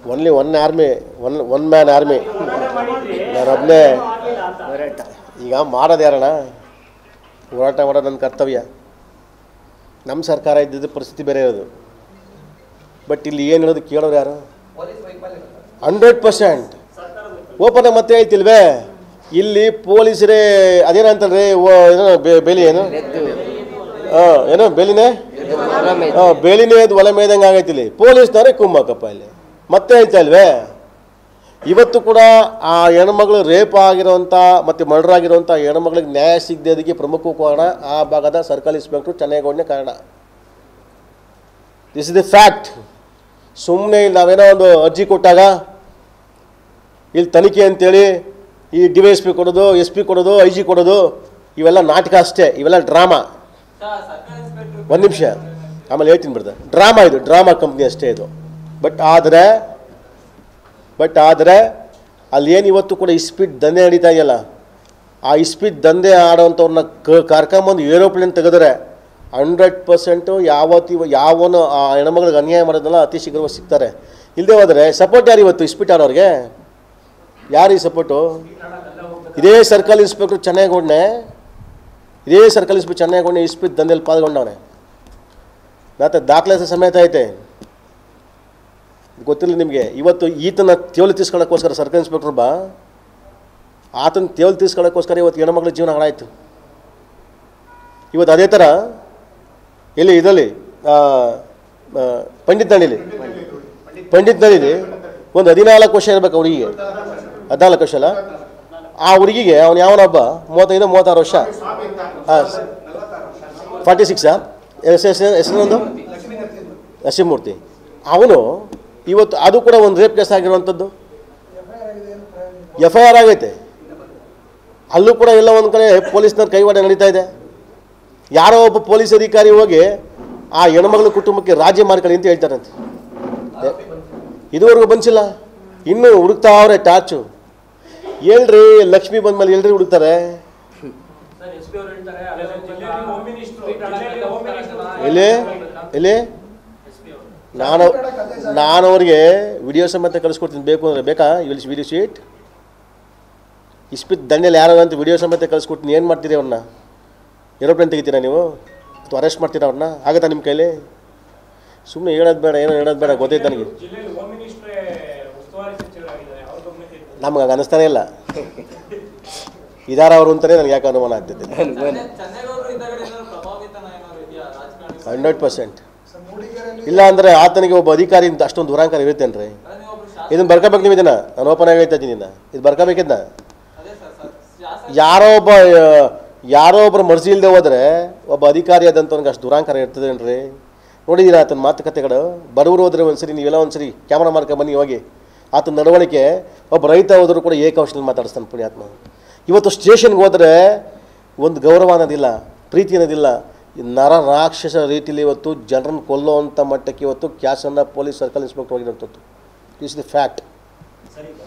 Only one army one one man army ನಾನೊಬ್ಬನೇ ಹೋರಾಟ ಈಗ ಮಾಡೋದು ಯಾರಣ್ಣ ಹೋರಾಟ ಮಾಡೋದು ನನ್ನ ಕರ್ತವ್ಯ ನಮ್ಮ ಸರ್ಕಾರ ಇದ್ದಿದ್ದು ಪರಿಸ್ಥಿತಿ ಬೇರೆ ಇರೋದು ಬಟ್ ಇಲ್ಲಿ ಏನು ಹೇಳೋದು ಕೇಳೋರು ಯಾರು ಹಂಡ್ರೆಡ್ ಪರ್ಸೆಂಟ್ ಓಪನ್ ಮತ್ತೆ ಹೇಳ್ತಿಲ್ವೇ ಇಲ್ಲಿ ಪೊಲೀಸರೇ ಅದೇನಂತಲ್ರಿ ಓ ಏನೋ ಬೆ- ಬೇಲಿ ಏನು ಹಾಂ ಏನೋ ಬೇಲಿನೇ ಹಾಂ ಬೇಲಿನೇ ಅದು ಒಲೆ ಮೇಯ್ದಂಗೆ ಆಗೈತಿ ಇಲ್ಲಿ ಪೊಲೀಸ್ನವರೇ ಕುಮ್ಮಕ್ಕಪ್ಪ ಇಲ್ಲಿ ಮತ್ತೆ ಹೇಳ್ತಾ ಇಲ್ವೇ ಇವತ್ತು ಕೂಡ ಆ ಹೆಣ್ಮಗಳು ರೇಪ್ ಆಗಿರೋಂಥ ಮತ್ತು ಮರ್ಡರ್ ಆಗಿರೋಂಥ ಹೆಣ್ಮಗಳಿಗೆ ನ್ಯಾಯ ಸಿಗದೆ ಅದಕ್ಕೆ ಪ್ರಮುಖ ಕಾರಣ ಆ ಭಾಗದ ಸರ್ಕಲ್ ಇನ್ಸ್ಪೆಕ್ಟ್ರು ಚೆನ್ನೈಗೌಡನೇ ಕಾರಣ ದಿಸ್ ಇಸ್ ದಿ ಫ್ಯಾಕ್ಟ್ ಸುಮ್ಮನೆ ಇಲ್ಲಿ ನಾವೇನೋ ಒಂದು ಅರ್ಜಿ ಕೊಟ್ಟಾಗ ಇಲ್ಲಿ ತನಿಖೆ ಅಂತೇಳಿ ಈ ಡಿ ವೈ ಎಸ್ ಪಿ ಕೊಡೋದು ಎಸ್ ಪಿ ಕೊಡೋದು ಐ ಜಿ ಕೊಡೋದು ಇವೆಲ್ಲ ನಾಟಕ ಅಷ್ಟೇ ಇವೆಲ್ಲ ಡ್ರಾಮಾ ಒಂದು ನಿಮಿಷ ಆಮೇಲೆ ಹೇಳ್ತೀನಿ ಬಿಡ್ದೆ ಡ್ರಾಮಾ ಇದು ಡ್ರಾಮಾ ಕಂಪ್ನಿ ಅಷ್ಟೇ ಇದು ಬಟ್ ಆದರೆ ಬಟ್ ಆದರೆ ಅಲ್ಲಿ ಏನು ಇವತ್ತು ಕೂಡ ಇಸ್ಪೀಟ್ ದಂಧೆ ನಡೀತಾ ಇದೆಯಲ್ಲ ಆ ಇಸ್ಪೀಟ್ ದಂಧೆ ಆಡೋವಂಥವ್ರನ್ನ ಕ ಕರ್ಕೊಂಬಂದು ಏರೋಪ್ಲೇನ್ ತೆಗೆದ್ರೆ ಹಂಡ್ರೆಡ್ ಪರ್ಸೆಂಟು ಯಾವತ್ತು ಯಾವನು ಆ ಹೆಣ್ಮಗಳಿಗೆ ಅನ್ಯಾಯ ಮಾಡೋದಲ್ಲ ಅತಿ ಶೀಘ್ರವಾಗಿ ಸಿಗ್ತಾರೆ ಇಲ್ಲದೆ ಹೋದರೆ ಸಪೋರ್ಟ್ ಯಾರು ಇವತ್ತು ಇಸ್ಪೀಟ್ ಆಡೋರಿಗೆ ಯಾರು ಈ ಸಪೋರ್ಟು ಇದೇ ಸರ್ಕಲ್ ಇನ್ಸ್ಪೆಕ್ಟ್ರ್ ಚೆನ್ನೈಗೌಡನೆ ಇದೇ ಸರ್ಕಲ್ ಇನ್ಸ್ಪೆಕ್ಟರ್ ಚೆನ್ನೈಗೌಡನೆ ಇಸ್ಪೀಟ್ ದಂಧೆಯಲ್ಲಿ ಪಾಲ್ಗೊಂಡವನೆ ಮತ್ತೆ ದಾಖಲೆ ಸಮೇತ ಐತೆ ಗೊತ್ತಿಲ್ಲ ನಿಮಗೆ ಇವತ್ತು ಈತನ ತೇವಲು ತೀಸ್ಕೊಳ್ಳೋಕ್ಕೋಸ್ಕರ ಸರ್ಕಲ್ ಇನ್ಸ್ಪೆಕ್ಟರ್ ಬಾ ಆತನ ತೇವಲು ತೀಸ್ಕೊಳ್ಳೋಕ್ಕೋಸ್ಕರ ಇವತ್ತು ಹೆಣ್ಮಕ್ಳ ಜೀವನ ಹಾಳಾಯಿತು ಇವತ್ತು ಅದೇ ಥರ ಎಲ್ಲಿ ಇದರಲ್ಲಿ ಆ, ಆ, ಪಂಡಿತ್ ನಳ್ಳಿಲಿ ಪಂಡಿತ್ ನಳ್ಳಿಲಿ ಒಂದು ಹದಿನಾಲ್ಕು ವರ್ಷ ಇರ್ಬೇಕು ಹುಡುಗಿಗೆ ಹದಿನಾಲ್ಕು ವರ್ಷ ಅಲ್ಲ ಆ ಹುಡುಗಿಗೆ ಅವನು ಯಾವನೊಬ್ಬ ಮೂವತ್ತೈದು ಮೂವತ್ತಾರು ವರ್ಷ ಹಾಂ ಫಾರ್ಟಿ ಸಿಕ್ಸಾ ಎಸ್ ಎಸ್ ಹೆಸರೊಂದು ನರಸಿಂಹಮೂರ್ತಿ ಅವನು ಇವತ್ತು ಅದು ಕೂಡ ಒಂದು ರೇಪ್ ಕೇಸ್ ಆಗಿರುವಂಥದ್ದು ಎಫ್ ಐ ಆರ್ ಆಗೈತೆ ಅಲ್ಲೂ ಕೂಡ ಎಲ್ಲ ಒಂದು ಕಡೆ ಪೊಲೀಸ್ನವ್ರ ಕೈವಾಡ ನಡೀತಾ ಇದೆ ಯಾರೋ ಒಬ್ಬ ಪೊಲೀಸ್ ಅಧಿಕಾರಿ ಹೋಗಿ ಆ ಹೆಣ್ಮಗಳ ಕುಟುಂಬಕ್ಕೆ ರಾಜ್ಯ ಮಾಡ್ಕೊಳ್ಳಿ ಅಂತ ಹೇಳ್ತಾರಂತೆ ಎ- ಇದುವರೆಗೂ ಬಂಚಿಲ್ಲ ಇನ್ನೂ ಹುಡುಕ್ತಾ ಅವ್ರೆ ಟಾರ್ಚು ಹೇಳ್ರಿ ಲಕ್ಷ್ಮಿ ಬಂದ್ಮೇಲೆ ಎಲ್ರಿ ಹುಡುಕ್ತಾರೆ ಎಲ್ಲಿ ಎಲ್ಲಿ ನಾನು ನಾನು ಅವ್ರಿಗೆ ವಿಡಿಯೋ ಸಮೇತ ಕಳಿಸ್ಕೊಡ್ತೀನಿ ಬೇಕು ಅಂದರೆ ಬೇಕಾ ವಿಲ್ ವಿಡಿಯೋ ಶೀಟ್ ಇಸ್ಪಿತ್ ದಂಡೆಯಲ್ಲಿ ಯಾರು ಅಂತ ವಿಡಿಯೋ ಸಮೇತ ಕಳಿಸ್ಕೊಡ್ತೀನಿ ಏನು ಮಾಡ್ತೀರಿ ಅವ್ರನ್ನ ಏರೋಪ್ಲೇನ್ ತೆಗಿತೀರಾ ನೀವು ಅಥವಾ ಅರೆಸ್ಟ್ ಮಾಡ್ತೀರಾ ಅವ್ರನ್ನ ಆಗತ್ತಾ ನಿಮ್ಮ ಕೈಲಿ ಸುಮ್ಮನೆ ಹೇಳೋದು ಬೇಡ ಏನೋ ಹೇಳೋದು ಬೇಡ ಗೊತ್ತೈತೆ ನನಗೆ ಜಿಲ್ಲೆಯಲ್ಲಿ ಹೋಮ್ ಮಿನಿಸ್ಟ್ರೇ ಉಸ್ತುವಾರಿ ಸಚಿವರಾಗಿದ್ದಾರೆ ಅವ್ರ ಗಮನಕ್ಕೆ ಇದು. ನಮ್ಗೆ ಹಂಗೆ ಅನ್ನಿಸ್ತಾನೆ ಇಲ್ಲ ಇದಾರ ಅವರು ಅಂತಲೇ ನನಗೆ ಯಾಕೆ ಅನುಮಾನ ಆಗ್ತೈತೆ ಚೆನ್ನೈಗೌಡರು ಇದ್ದಾಗಡೆ ಏನಾದ್ರು ಪ್ರಭಾವಿತನ ಏನಾದ್ರು ಇದೆಯಾ ರಾಜಕಾರಣಿ ಹಂಡ್ರೆಡ್ ಪರ್ಸೆಂಟ್ ಇಲ್ಲ ಅಂದರೆ ಆತನಿಗೆ ಒಬ್ಬ ಅಧಿಕಾರಿ ಅಂತ ಅಷ್ಟೊಂದು ದುರಾಂಕಾರ ಇರುತ್ತೇನೆ ರೀ ನೀವು ಒಬ್ರು ಶಾ ಇದನ್ನು ಬರ್ಕೋಬೇಕು ನೀವು ಇದನ್ನ ನಾನು ಓಪನ್ ಆಗಿ ಹೇಳ್ತಾ ಇದ್ದೀನಿ ಇದನ್ನ. ಇದು ಬರ್ಕೋಬೇಕಿದ್ನ ಅದೇ ಸರ್ ಸರ್ ಶಾಸಕ ಯಾರೋ ಒಬ್ಬ ಆ, ಯಾರೋ ಒಬ್ಬರ ಮರ್ಜಿ ಇಲ್ಲದೆ ಹೋದರೆ ಒಬ್ಬ ಅಧಿಕಾರಿ ಆದಂಥವ್ನಿಗೆ ಅಷ್ಟು ದುರಾಂಕಾರ ಇರ್ತದೇನ್ರಿ ನೋಡಿದ್ದೀರಾ ಆತನ ಮಾತುಕತೆಗಳು ಬಡವರು ಹೋದ್ರೆ ಒಂದ್ಸರಿ ನೀವೆಲ್ಲ ಒಂದ್ಸರಿ ಕ್ಯಾಮ್ರಾ ಮಾಡ್ಕೊಂಡು ಬನ್ನಿ ಹೋಗಿ ಆತನ ನಡವಳಿಕೆ ಒಬ್ಬ ರೈತ ಹೋದರೂ ಕೂಡ ಏಕವಚನಲ್ಲಿ ಮಾತಾಡಿಸ್ತಾನೆ ಪುಣ್ಯಾತ್ಮ ಇವತ್ತು ಸ್ಟೇಷನ್ಗೆ ಹೋದರೆ ಒಂದು ಗೌರವ ಅನ್ನೋದಿಲ್ಲ ಪ್ರೀತಿ ಅನ್ನೋದಿಲ್ಲ ಈ ನರ ರಾಕ್ಷಸ ರೀತಿಯಲ್ಲಿ ಇವತ್ತು ಜನರನ್ನು ಕೊಲ್ಲೋ ಅಂಥ ಮಟ್ಟಕ್ಕೆ ಇವತ್ತು ಕ್ಯಾಸನ್ನು ಪೊಲೀಸ್ ಸರ್ಕಲ್ ಇನ್ಸ್ಪೆಕ್ಟರ್ ಹೋಗಿರೋಂಥದ್ದು ಇಸ್ ದಿ ಫ್ಯಾಕ್ಟ್ ಸರಿ